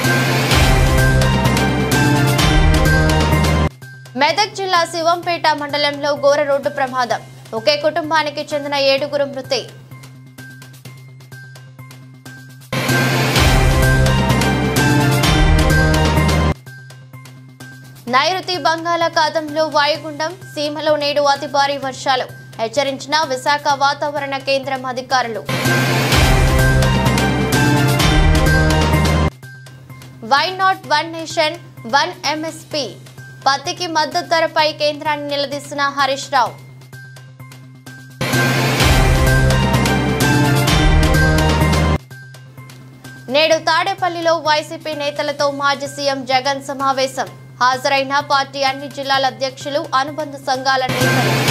మెదక్ జిల్లా శివంపేట మండలంలో ఘోర రోడ్డు ప్రమాదం ఒకే కుటుంబానికి చెందిన ఏడుగురు మృతి నైరుతి బంగాళాఖాతంలో వాయుగుండం సీమలో నేడు అతి భారీ వర్షాలు హెచ్చరించిన విశాఖ వాతావరణ కేంద్రం అధికారులు why not one nation one MSP పత్తికి మద్దతు ధరపై కేంద్రాన్ని నిలదీసిన హరీష్ రావు నేడు తాడేపల్లిలో వైసీపీ నేతలతో మాజీ సీఎం జగన్ సమావేశం హాజరైన పార్టీ అన్ని జిల్లాల అధ్యక్షులు అనుబంధ సంఘాల నేతలు